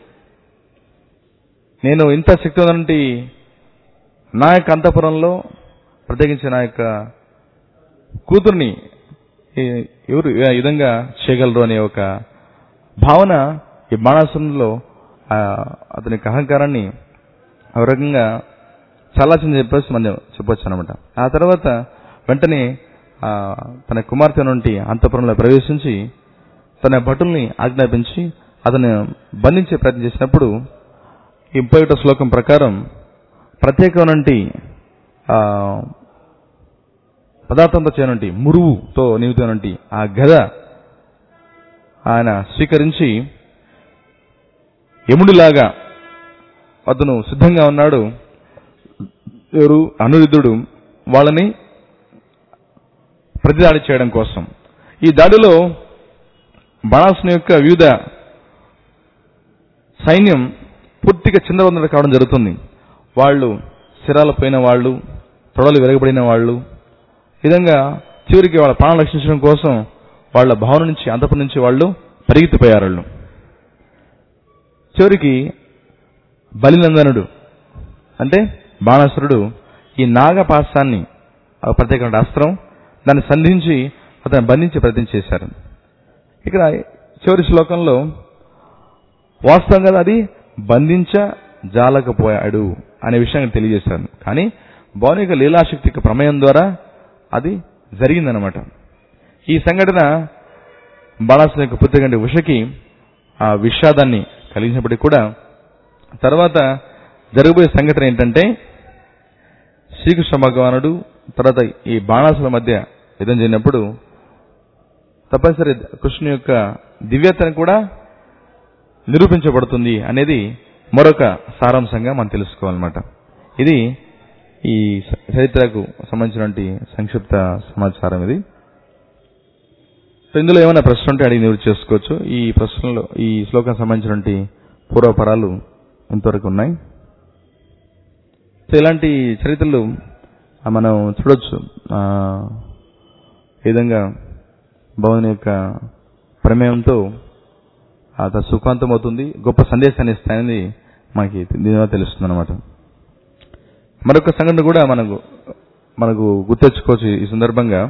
నేను ఇంత శక్తివంతటి నా యొక్క అంతఃపురంలో ప్రత్యేకించి నా యొక్క కూతుర్ని ఈ- ఎవరు ఈ విధంగా చేయగలరు అనే ఒక భావన ఈ బాణాసురంలో ఆ, అతని యొక్క అహంకారాన్ని ఒక రకంగా చల్లార్చని చెప్పేసి మనం చెప్పొచ్చు అనమాట ఆ తర్వాత వెంటనే ఆ, తన కుమార్తె నుండి అంతఃపురంలో ప్రవేశించి తన భటుల్ని ఆజ్ఞాపించి అతను బంధించే ప్రయత్నం చేసినప్పుడు ఈ ముప్పై ఒకటో శ్లోకం ప్రకారం ప్రత్యేకమైనటువంటి ఆ, పదార్థంతో చేయనంటి మురువుతో నిమితమైనటువంటి ఆ గద ఆయన స్వీకరించి యముడిలాగా అతను సిద్ధంగా ఉన్నాడు ఎవరు అనురుద్ధుడు వాళ్ళని ప్రతిదాడి చేయడం కోసం ఈ దాడిలో బాణాసుని యొక్క వివిధ సైన్యం పూర్తిగా చిందవందర కావడం జరుగుతుంది వాళ్ళు శిరాలు పోయిన వాళ్ళు తొడలు విరగబడిన వాళ్ళు ఈ విధంగా చివరికి వాళ్ళ ప్రాణం రక్షించడం కోసం వాళ్ళ భవనం నుంచి అంతపు నుంచి వాళ్ళు పరిగెత్తిపోయారు వాళ్ళు చివరికి బలినందనుడు అంటే బాణాసురుడు ఈ నాగపాశాన్ని ఒక ప్రత్యేకమైన అస్త్రం దాన్ని సంధించి అతను బంధించి ప్రయత్నం చేశారు ఇక్కడ చివరి శ్లోకంలో వాస్తవంగా అది బంధించ జాలకపోయాడు అనే విషయాన్ని తెలియజేశాను కానీ భౌని యొక్క లీలాశక్తి యొక్క ప్రమేయం ద్వారా అది జరిగిందనమాట ఈ సంఘటన బాలాసుని యొక్క పుత్రికంటి ఉషకి ఆ విషాదాన్ని కలిగినప్పటికీ కూడా తర్వాత జరగబోయే సంఘటన ఏంటంటే శ్రీకృష్ణ భగవానుడు తర్వాత ఈ బాణాసుల మధ్య యుద్ధం జరిగినప్పుడు తప్పనిసరి కృష్ణుని యొక్క దివ్యతను కూడా నిరూపించబడుతుంది అనేది మరొక సారాంశంగా మనం తెలుసుకోవాలన్నమాట ఇది ఈ చరిత్రకు సంబంధించినటువంటి సంక్షిప్త సమాచారం ఇది సో ఇందులో ఏమైనా ప్రశ్న ఉంటే అడిగి నివృత్తి చేసుకోవచ్చు ఈ ప్రశ్నలో ఈ శ్లోకం సంబంధించినటువంటి పూర్వపరాలు ఇంతవరకు ఉన్నాయి సో ఇలాంటి చరిత్రలు ఆ, మనం చూడొచ్చు ఆ, ఈ విధంగా భవన్ యొక్క ప్రమేయంతో అది సుఖాంతం అవుతుంది గొప్ప సందేశాన్ని ఇస్తాయని మనకి దీనివల్ల తెలుస్తుంది అనమాట మరొక సంఘటన కూడా మనకు మనకు గుర్తెచ్చుకోవచ్చు ఈ సందర్భంగా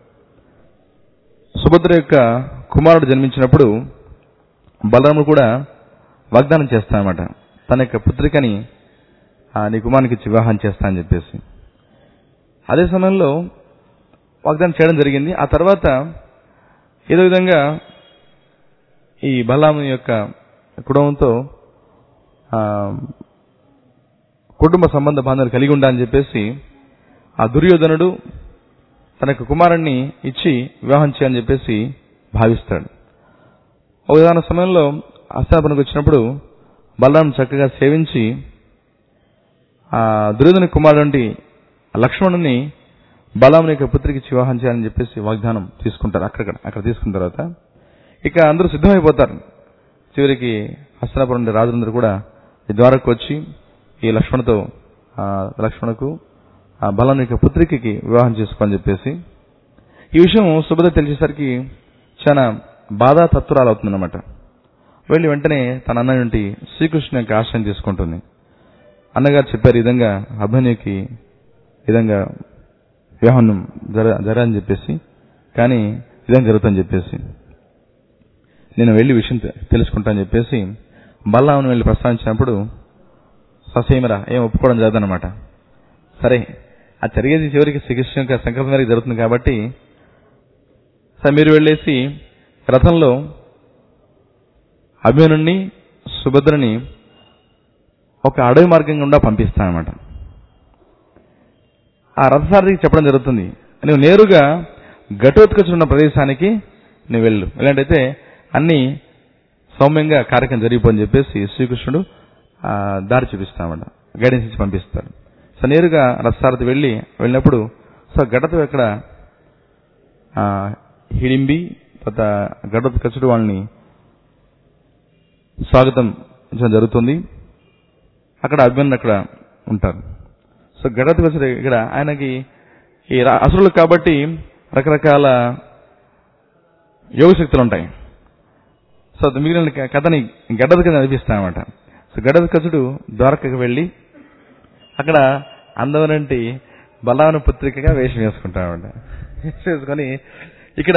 సుభద్ర యొక్క కుమారుడు జన్మించినప్పుడు బలరాముడు కూడా వాగ్దానం చేస్తానమాట తన యొక్క పుత్రికని ఆ, నీ కుమారునికి ఇచ్చి వివాహం చేస్తా అని చెప్పేసి అదే సమయంలో వాగ్దానం చేయడం జరిగింది ఆ తర్వాత ఏదో విధంగా ఈ బలరాము యొక్క కుటుంబంతో ఆ, కుటుంబ సంబంధ బాంధాలు కలిగి ఉండాలని చెప్పేసి ఆ దుర్యోధనుడు తన యొక్క కుమారుణ్ణి ఇచ్చి వివాహం చేయాలని చెప్పేసి భావిస్తాడు ఒక విధాన సమయంలో అస్థాపనకు వచ్చినప్పుడు బలరాం చక్కగా సేవించి ఆ దుర్యోధన కుమారుడి లక్ష్మణుని బలాముని యొక్క పుత్రికి ఇచ్చి వివాహం చేయాలని చెప్పేసి వాగ్దానం తీసుకుంటారు అక్కడ అక్కడ తీసుకున్న తర్వాత ఇక అందరూ సిద్ధమైపోతారు చివరికి హస్తనాపురం ఉండే రాజులందరూ కూడా ఈ ద్వారకు వచ్చి ఈ లక్ష్మణతో ఆ, లక్ష్మణకు ఆ బలం యొక్క పుత్రికకి వివాహం చేసుకోని చెప్పేసి ఈ విషయం సుభద్ర తెలిసేసరికి చాలా బాధా తత్వరాలు అవుతుందన్నమాట వెళ్ళి వెంటనే తన అన్న నుండి శ్రీకృష్ణు యొక్క ఆశ్రయం తీసుకుంటుంది అన్నగారు చెప్పారు ఈ విధంగా అభిమన్యుకి ఈ విధంగా వివాహం జర జర అని చెప్పేసి కానీ ఇదేం జరుగుతుందని చెప్పేసి నేను వెళ్ళి విషయం తె- తెలుసుకుంటానని చెప్పేసి బల్లామును వెళ్ళి ప్రస్తావించినప్పుడు ససేమిరా ఏం ఒప్పుకోవడం జరగదన్నమాట సరే అది జరిగేది చివరికి శ్రీకృష్ణ యొక్క సంకల్పం మేరకు జరుగుతుంది కాబట్టి సరే మీరు వెళ్ళేసి రథంలో అభిమనుణ్ణి సుభద్రని ఒక అడవి మార్గం గుండా పంపిస్తానమాట ఆ రథసారథికి చెప్పడం జరుగుతుంది నువ్వు నేరుగా ఘటోత్కచుడు ఉన్న ప్రదేశానికి నువ్వు వెళ్ళు ఎలాంటైతే అన్ని సౌమ్యంగా కార్యక్రమం జరిగిపోని చెప్పేసి శ్రీకృష్ణుడు ఆ, దారి చూపిస్తామట గైడెన్స్ ఇచ్చి పంపిస్తాడు సో నేరుగా రథసారథి వెళ్ళి వెళ్ళినప్పుడు సో ఘటతో ఎక్కడ ఆ, హిడింబి తర్వాత ఘటోత్కచుడు వాళ్ళని స్వాగతం ఇచ్చడం జరుగుతుంది అక్కడ అభిమన్యుడు అక్కడ ఉంటారు సో ఘటోత్కచుడు ఇక్కడ ఆయనకి ఈ రా- అసురులు కాబట్టి రకరకాల యోగ శక్తులు ఉంటాయి సో అది మిగిలిన క- కథని గడ్డద కింద అనిపిస్తాయన్నమాట సో గడ్డద ద్వారకకు వెళ్ళి అక్కడ అందమైనటువంటి బలవన పుత్రికగా వేషం వేసుకుంటామన్నమాట వేషం వేసుకొని ఇక్కడ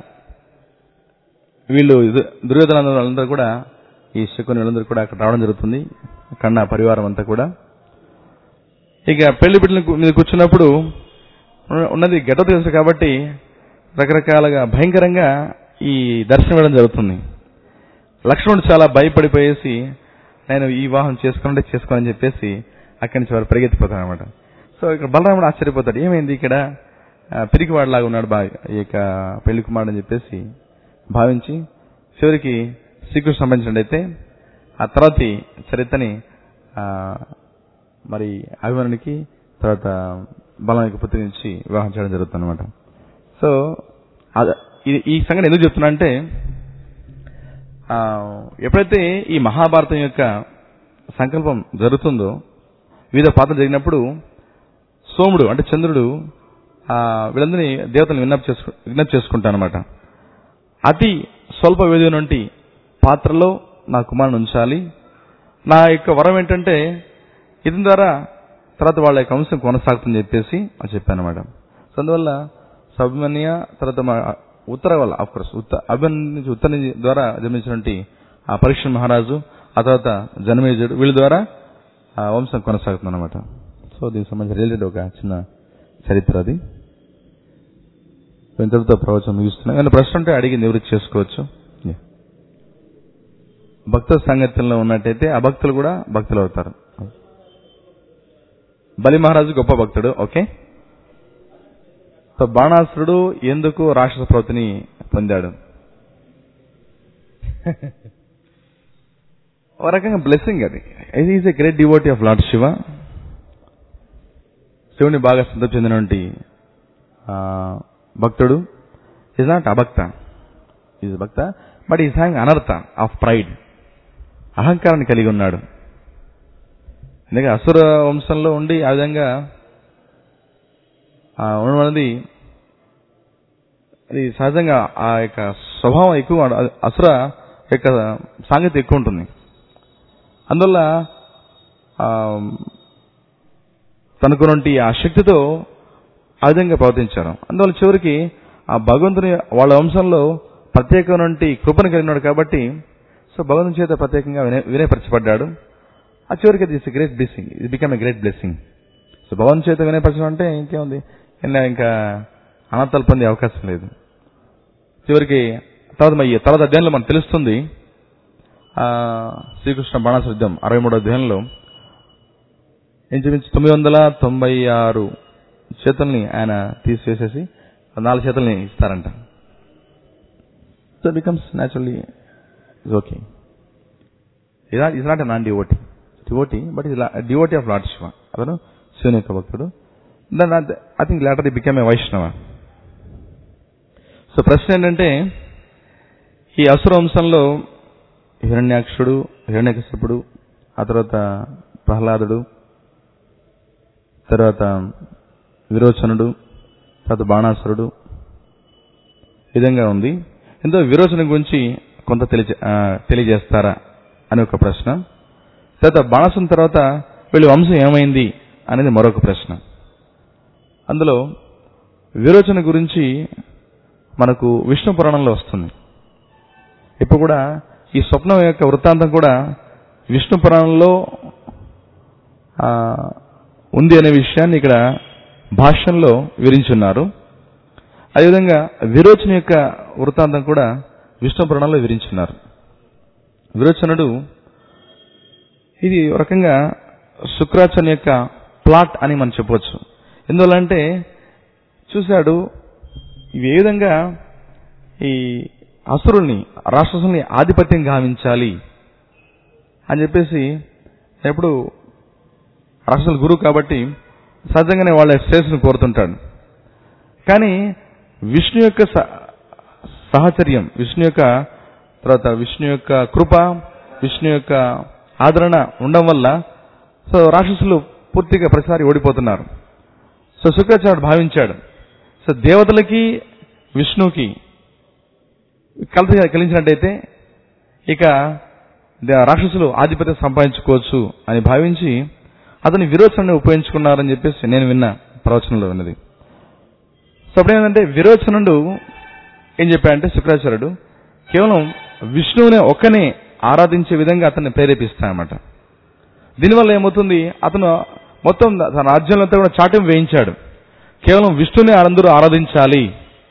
వీళ్ళు దు- దుర్యోధన వాళ్ళందరూ కూడా ఈ శకుని వాళ్ళందరూ కూడా అక్కడ రావడం జరుగుతుంది కన్న పరివారం అంతా కూడా ఇక పెళ్లి బిడ్డల మీద కూర్చున్నప్పుడు ఉన్న- ఉన్నది గడ్డ తెలుసు కాబట్టి రకరకాలుగా భయంకరంగా ఈ దర్శనం ఇవ్వడం జరుగుతుంది లక్ష్మణుడు చాలా భయపడిపోయేసి నేను ఈ వివాహం చేసుకున్నట్టే చేసుకోనని చెప్పేసి అక్కడి నుంచి వారు పరిగెత్తిపోతారు అనమాట సో ఇక్కడ బలరాముడు ఆశ్చర్యపోతాడు ఏమైంది ఇక్కడ ఆ, పిరికివాడిలాగా ఉన్నాడు బా ఈ యొక్క పెళ్లి కుమారుడు అని చెప్పేసి భావించి చివరికి శ్రీకృష్ణ సంబంధించినట్టయితే ఆ తర్వాతి చరిత్రని ఆ, మరి అభిమనునికి తర్వాత బలానికి పుత్రి నుంచి వివాహం చేయడం జరుగుతుంది అనమాట సో అద- ఇది- ఈ సంగతి ఎందుకు చెప్తున్నా అంటే ఆ, ఎప్పుడైతే ఈ మహాభారతం యొక్క సంకల్పం జరుగుతుందో వివిధ పాత్రలు జరిగినప్పుడు సోముడు అంటే చంద్రుడు ఆ, వీళ్ళందరినీ దేవతలను విజ్ఞప్తి చేసుకు విజ్ఞప్తి చేసుకుంటాను అనమాట అతి స్వల్ప వ్యవధి నుండి పాత్రలో నా కుమారుని ఉంచాలి నా యొక్క వరం ఏంటంటే ఇతని ద్వారా తర్వాత వాళ్ళ యొక్క వంశం కొనసాగుతుందని చెప్పేసి అని చెప్పాను అనమాట సో అందువల్ల సభిమన్య తర్వాత మా ఉత్తర వల్ల ఆఫ్ కోర్స్ ఉత్త అభిమన్యు నుంచి ఉత్తర నుంచి ద్వారా జన్మించినటువంటి ఆ పరీక్ష మహారాజు ఆ తర్వాత జనమేజుడు వీళ్ళ ద్వారా ఆ వంశం కొనసాగుతుంది అనమాట సో దీనికి సంబంధించి రిలేటెడ్ ఒక చిన్న చరిత్ర అది ఇంతటితో ప్రవచనం ముగిస్తున్నాం కానీ ప్రశ్న ఉంటే అడిగి నివృత్తి చేసుకోవచ్చు Yeah. భక్త సంగత్యంలో ఉన్నట్టయితే అభక్తులు కూడా భక్తులు అవుతారు బలి మహారాజు గొప్ప భక్తుడు ఓకే సో బాణాసురుడు ఎందుకు రాక్షస ప్రవృత్తిని పొందాడు ఒక రకంగా బ్లెస్సింగ్ అది ఇది is a great devotee of lord Shiva శివుని బాగా సంతృప్తి చెందినటువంటి ఆ, భక్తుడు ఈజ్ నాట్ అభక్త ఈజ్ భక్త బట్ ఈజ్ హ్యాంగ్ అనర్థ ఆఫ్ ప్రైడ్ అహంకారాన్ని కలిగి ఉన్నాడు ఎందుకంటే అసుర వంశంలో ఉండి ఆ విధంగా ఆ, ఉండడం అనేది అది సహజంగా ఆ యొక్క స్వభావం ఎక్కువ అది అసుర యొక్క సాంగత్యం ఎక్కువ ఉంటుంది అందువల్ల ఆ, తనకున్నటువంటి ఆ శక్తితో ఆ విధంగా ప్రవర్తించారు అందువల్ల చివరికి ఆ భగవంతుని వాళ్ళ వంశంలో ప్రత్యేకమైనటువంటి కృపను కలిగినాడు కాబట్టి సో భగవంతుని చేత ప్రత్యేకంగా వినయ వినయపరచబడ్డాడు ఆ చివరికి ఇది గ్రేట్ బ్లెస్సింగ్ ఇది become a great blessing so భగవంతుని చేత వినయపరచడం అంటే ఇంకేముంది ఇంకా ఇంకా అనంతాలు పొందే అవకాశం లేదు చివరికి తర్వాత మరి తర్వాత అధ్యాయంలో మనకు తెలుస్తుంది ఆ, శ్రీకృష్ణ బాణాసుర యుద్ధం అరవై మూడో అధ్యాయంలో ఇంచుమించు తొమ్మిది వందల తొంభై ఆరు చేతుల్ని ఆయన తీసివేసేసి ఆ నాలుగు చేతుల్ని ఇస్తారంట so becomes naturally is okay is not a non devotee devotee but is devotee of lord Shiva అతను శివుని యొక్క భక్తుడు then I think later the become a Vaishnava so ప్రశ్న ఏంటంటే ఈ అసుర వంశంలో హిరణ్యాక్షుడు హిరణ్యకశిపుడు ఆ తర్వాత ప్రహ్లాదుడు తర్వాత విరోచనుడు తర్వాత బాణాసురుడు ఈ విధంగా ఉంది ఎంతో విరోచన గురించి కొంత తెలియ ఆ, తెలియజేస్తారా అని ఒక ప్రశ్న తర్వాత బాణాసుని తర్వాత వీళ్ళ వంశం ఏమైంది అనేది మరొక ప్రశ్న అందులో విరోచన గురించి మనకు విష్ణు పురాణంలో వస్తుంది ఇప్పుడు కూడా ఈ స్వప్నం యొక్క వృత్తాంతం కూడా విష్ణు పురాణంలో ఆ, ఉంది అనే విషయాన్ని ఇక్కడ భాష్యంలో వివరించున్నారు అదేవిధంగా విరోచన యొక్క వృత్తాంతం కూడా విష్ణు పురాణంలో వివరించున్నారు విరోచనుడు ఇది ఒక రకంగా శుక్రాచార్య యొక్క ప్లాట్ అని మనం చెప్పవచ్చు ఎందువల్లంటే చూశాడు ఇవి ఏ విధంగా ఈ అసురుల్ని రాక్షసుల్ని ఆధిపత్యం గావించాలి అని చెప్పేసి ఎప్పుడు రాక్షసుల గురువు కాబట్టి సహజంగానే వాళ్ళ శ్రేయస్సును కోరుతుంటాడు కానీ విష్ణు యొక్క స- సహచర్యం విష్ణు యొక్క తర్వాత విష్ణు యొక్క కృప విష్ణు యొక్క ఆదరణ ఉండడం వల్ల సో రాక్షసులు పూర్తిగా ప్రతిసారి ఓడిపోతున్నారు సో శుక్రాచార్యుడు భావించాడు సో దేవతలకి విష్ణువుకి కలిసి కలిసినట్టయితే ఇక ద- రాక్షసులు ఆధిపత్యం సంపాదించుకోవచ్చు అని భావించి అతని విరోచనని ఉపయోగించుకున్నారని చెప్పేసి నేను విన్న ప్రవచనంలో విన్నది సో అప్పుడు ఏంటంటే విరోచనుడు ఏం చెప్పాడంటే శుక్రాచార్యుడు కేవలం విష్ణువునే ఒక్కనే ఆరాధించే విధంగా అతన్ని ప్రేరేపిస్తానమాట దీనివల్ల ఏమవుతుంది అతను మొత్తం తన రాజ్యంలో అంతా కూడా చాట్యం వేయించాడు కేవలం విష్ణుని అందరూ ఆరాధించాలి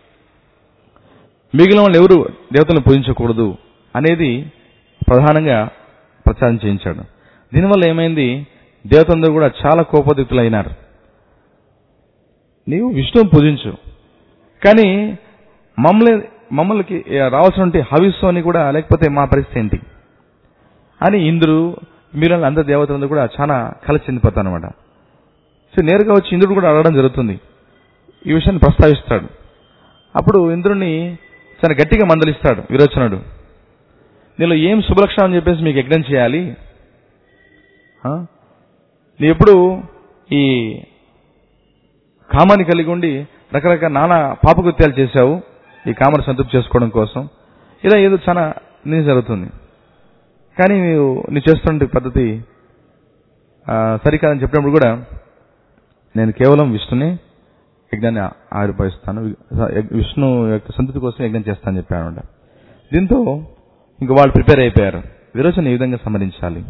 మిగిలిన వాళ్ళు ఎవరు దేవతలను పూజించకూడదు అనేది ప్రధానంగా ప్రచారం చేయించాడు దీనివల్ల ఏమైంది దేవతలందరూ కూడా చాలా కోపోదిక్తులు అయినారు నీవు విష్ణువుని పూజించు కానీ మమ్మల్ని మమ్మల్ని రావాల్సిన హవిస్సు అని కూడా లేకపోతే మా పరిస్థితి ఏంటి అని ఇంద్రుడు మీరు అందరు దేవతలందరూ కూడా చాలా కలిసి చెందిపోతారు అనమాట సో నేరుగా వచ్చి ఇంద్రుడు కూడా అడగడం జరుగుతుంది ఈ విషయాన్ని ప్రస్తావిస్తాడు అప్పుడు ఇంద్రుడిని చాలా గట్టిగా మందలిస్తాడు విరోచనుడు నీలో ఏం శుభలక్షణం అని చెప్పేసి మీకు యజ్ఞం చేయాలి ఆ? నీ ఎప్పుడు ఈ కామాన్ని కలిగి ఉండి రకరకాల నానా పాపకృత్యాలు చేశావు ఈ కామను సంతృప్తి చేసుకోవడం కోసం ఇలా ఏదో చాలా నేను జరుగుతుంది కానీ నీవు నీ చేస్తున్న పద్ధతి ఆ, సరికాదని చెప్పినప్పుడు కూడా నేను కేవలం విష్ణుని యజ్ఞాన్ని ఆవిర్భవిస్తాను విష్ణు యొక్క సంతృప్తి కోసం యజ్ఞం చేస్తానని చెప్పాను అనమాట దీంతో ఇంక వాళ్ళు ప్రిపేర్ అయిపోయారు విరోచన ఈ విధంగా సంహరించాలి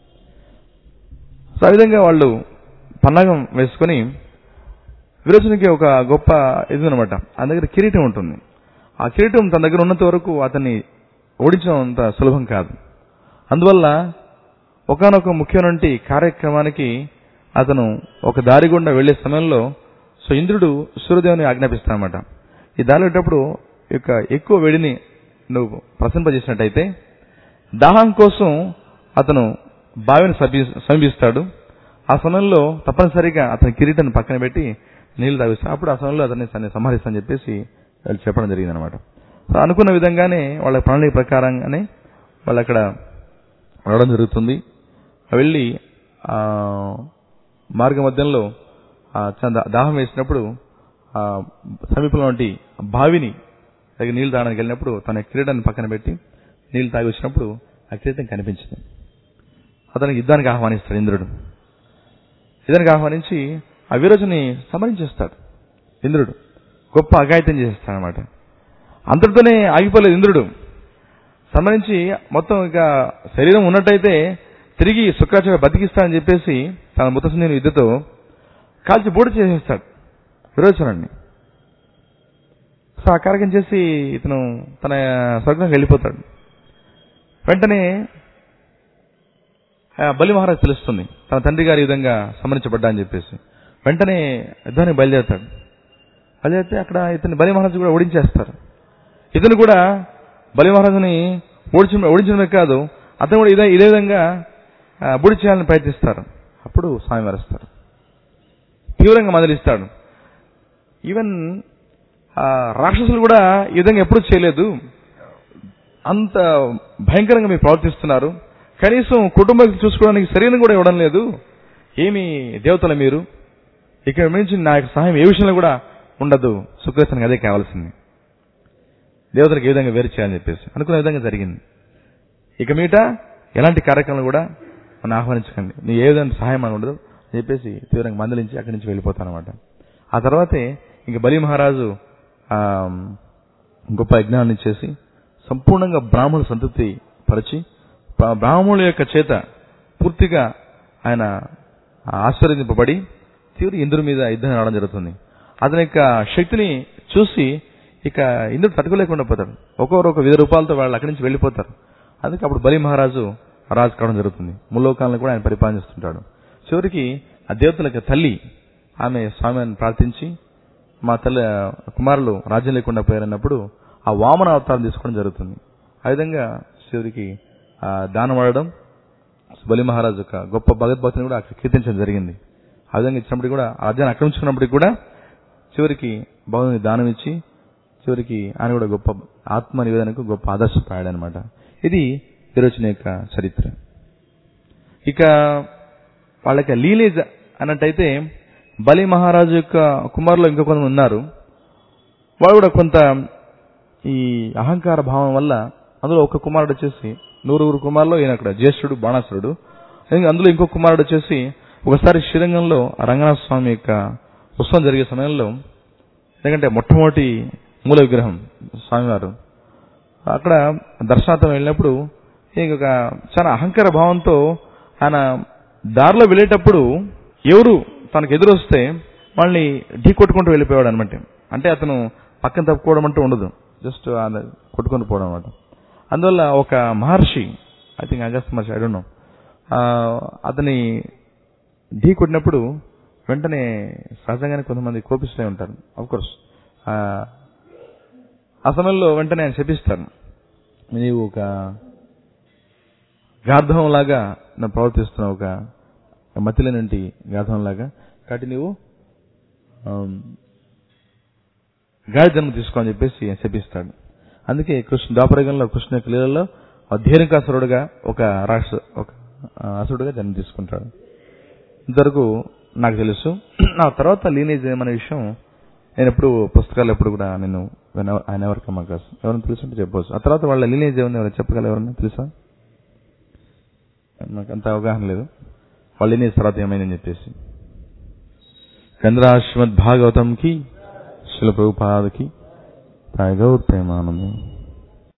సో ఆ విధంగా వాళ్ళు పన్నాగం వేసుకొని విరోచనకి ఒక గొప్ప ఇది అనమాట ఆ దగ్గర కిరీటం ఉంటుంది ఆ కిరీటం తన దగ్గర ఉన్నంత వరకు అతన్ని ఓడించడం అంత సులభం కాదు అందువల్ల ఒకనొక ముఖ్యమైన కార్యక్రమానికి అతను ఒక దారి గుండా వెళ్లే సమయంలో సో ఇంద్రుడు సూర్యదేవుని ఆజ్ఞాపిస్తానమాట ఈ దారి వెళ్ళేటప్పుడు ఈ యొక్క ఎక్కువ వేడిని నువ్వు ప్రసంపజేసినట్టయితే దాహం కోసం అతను బావిని సమీ- సమీపిస్తాడు ఆ సమయంలో తప్పనిసరిగా అతని కిరీటాన్ని పక్కన పెట్టి నీళ్లు తాగిస్తాడు అప్పుడు ఆ సమయంలో అతన్ని తన్ని సంహరిస్తానని చెప్పేసి వాళ్ళు చెప్పడం జరిగింది అనమాట సో అనుకున్న విధంగానే వాళ్ళ ప్రణాళిక ప్రకారంగానే వాళ్ళు అక్కడ రావడం జరుగుతుంది వెళ్ళి ఆ, మార్గ మధ్యంలో ఆ, చాలా దా- దాహం వేసినప్పుడు ఆ, సమీపంలో ఉండి బావిని దగ్గర నీళ్లు తాగడానికి వెళ్ళినప్పుడు తన కిరీటాన్ని పక్కన పెట్టి నీళ్లు తాగి వచ్చినప్పుడు ఆ కిరీటం కనిపించింది అతనికి యుద్ధానికి ఆహ్వానిస్తాడు ఇంద్రుడు యుద్ధానికి ఆహ్వానించి ఆ విరోచని సమరించేస్తాడు ఇంద్రుడు గొప్ప అఘాయితం చేసేస్తాడు అనమాట అంతటితోనే ఆగిపోలేదు ఇంద్రుడు సంబంధించి మొత్తం ఇక శరీరం ఉన్నట్టయితే తిరిగి శుక్రాచార్య బతికిస్తానని చెప్పేసి తన ముతసుని విద్యతో కాల్చి బూడి చేసేస్తాడు విరోచనాన్ని సో ఆ కార్యక్రమం చేసి ఇతను తన స్వర్గంకి వెళ్ళిపోతాడు వెంటనే ఆ బలి మహారాజ్ తెలుస్తుంది తన తండ్రి గారి ఈ విధంగా సంబంధించబడ్డా అని చెప్పేసి వెంటనే యుద్ధానికి బయలుదేరుతాడు బయలుదేరితే అక్కడ ఇతని బలి మహారాజు కూడా ఓడించేస్తారు ఇతను కూడా బలి మహారాజుని ఓడించ ఓడించడమే కాదు అతను కూడా ఇదే ఇదే విధంగా ఆ, బుడి చేయాలని ప్రయత్నిస్తారు అప్పుడు స్వామి వరుస్తారు తీవ్రంగా మందలిస్తాడు ఈవెన్ ఆ, రాక్షసులు కూడా ఈ విధంగా ఎప్పుడూ చేయలేదు అంత భయంకరంగా మీరు ప్రవర్తిస్తున్నారు కనీసం కుటుంబం చూసుకోవడానికి శరీరం కూడా ఇవ్వడం లేదు ఏమి దేవతలు మీరు ఇక్కడ మించి నా యొక్క సహాయం ఏ విషయంలో కూడా ఉండదు సుఖేశ్వరానికి అదే కావాల్సింది దేవతలకు ఏ విధంగా వేరు చేయాలని చెప్పేసి అనుకున్న విధంగా జరిగింది ఇక మీట ఎలాంటి కార్యక్రమాలు కూడా మనం ఆహ్వానించకండి నీ ఏ విధంగా సహాయం అని ఉండదు అని చెప్పేసి తీవ్రంగా మందలించి అక్కడి నుంచి వెళ్ళిపోతానమాట ఆ తర్వాతే ఇంక బలి మహారాజు ఆ, గొప్ప యజ్ఞాన్ని చేసి సంపూర్ణంగా బ్రాహ్మణులు సంతృప్తి పరిచి బ్రా- బ్రాహ్మణుల యొక్క చేత పూర్తిగా ఆయన ఆశ్చర్యింపబడి తీవ్ర ఇంద్రుడి మీద యుద్ధం రావడం జరుగుతుంది అతని యొక్క శక్తిని చూసి ఇక ఇంద్రుడు తట్టుకోలేకుండా పోతాడు ఒక్కొక్కరు ఒక వివిధ రూపాలతో వాళ్ళు అక్కడి నుంచి వెళ్ళిపోతారు అందుకే అప్పుడు బలి మహారాజు రాజు కావడం జరుగుతుంది ముల్లోకాలను కూడా ఆయన పరిపాలిస్తుంటాడు చివరికి ఆ దేవతల తల్లి ఆమె స్వామిని ప్రార్థించి మా తల్లి కుమారులు రాజ్యం లేకుండా పోయారన్నప్పుడు ఆ వామన అవతారం తీసుకోవడం జరుగుతుంది ఆ విధంగా చివరికి ఆ దానం ఆడడం బలి మహారాజు యొక్క గొప్ప భగవద్భక్తిని కూడా అక్కడ కీర్తించడం జరిగింది ఆ విధంగా ఇచ్చినప్పటికీ కూడా ఆ రాజ్యాన్ని ఆక్రమించుకున్నప్పటికీ కూడా చివరికి భగవంతుని దానం ఇచ్చి చివరికి ఆయన కూడా గొప్ప ఆత్మ నివేదనకు గొప్ప ఆదర్శపాయాడు అనమాట ఇది విరోచన యొక్క చరిత్ర ఇక వాళ్ళకి లీలేజ్ అన్నట్టయితే బలి మహారాజు యొక్క కుమారులు ఇంకో కొంతమంది ఉన్నారు వాడు కూడా కొంత ఈ అహంకార భావం వల్ల అందులో ఒక కుమారుడు వచ్చేసి నూరుగురు కుమారులు ఈయన అక్కడ జ్యేష్ఠుడు బాణాసురుడు ఇంకా అందులో ఇంకో కుమారుడు వచ్చేసి ఒకసారి శ్రీరంగంలో ఆ రంగనాథ స్వామి యొక్క ఉత్సవం జరిగే సమయంలో ఎందుకంటే మొట్టమొదటి మూల విగ్రహం స్వామివారు అక్కడ దర్శనార్థం వెళ్ళినప్పుడు ఇంకొక చాలా అహంకార భావంతో ఆయన దారిలో వెళ్ళేటప్పుడు ఎవరు తనకు ఎదురొస్తే వాళ్ళని ఢీ కొట్టుకుంటూ వెళ్ళిపోయాడు అనమాట అంటే అతను పక్కన తప్పుకోవడం అంటూ ఉండదు జస్ట్ కొట్టుకుంటూ పోవడం అనమాట అందువల్ల ఒక మహర్షి I think Agastya Maharshi I don't know అతని ఢీ కొట్టినప్పుడు వెంటనే సహజంగానే కొంతమంది కోపిస్తూనే ఉంటారు అఫ్ కోర్స్ ఆ సమయంలో వెంటనే ఆయన శపిస్తాడు నీవు ఒక గార్ధంలాగా నా ప్రవర్తిస్తున్నావు ఒక మతిలేనంటి గార్ధంలాగా కాబట్టి నీవు ఆమ్, గాడి జన్మ తీసుకో అని చెప్పేసి శపిస్తాడు అందుకే కృష్ణ ద్వాపరగంలో కృష్ణ యొక్క లీలలో అధ్యయనకాసురుడుగా ఒక రాక్ష ఒక ఆ, అసురుడుగా జన్మ తీసుకుంటాడు ఇంతవరకు నాకు తెలుసు నా తర్వాత లీనేజ్ ఏమనే విషయం నేను ఎప్పుడు పుస్తకాలు ఎప్పుడు కూడా నేను ఆయన ఎవరికి మాకు ఎవరైనా తెలుసుంటే చెప్పవచ్చు ఆ తర్వాత వాళ్ళ లీనేజ్ ఏమన్నా ఎవరైనా చెప్పగలరు ఎవరన్నా తెలుసా నాకు అంత అవగాహన లేదు వాళ్ళ లీనేజ్ తర్వాత ఏమైందని చెప్పేసి చంద్రాశ్వద్ భాగవతం కి శిల ప్రభుపాదకి గౌర్ ప్రేమానందం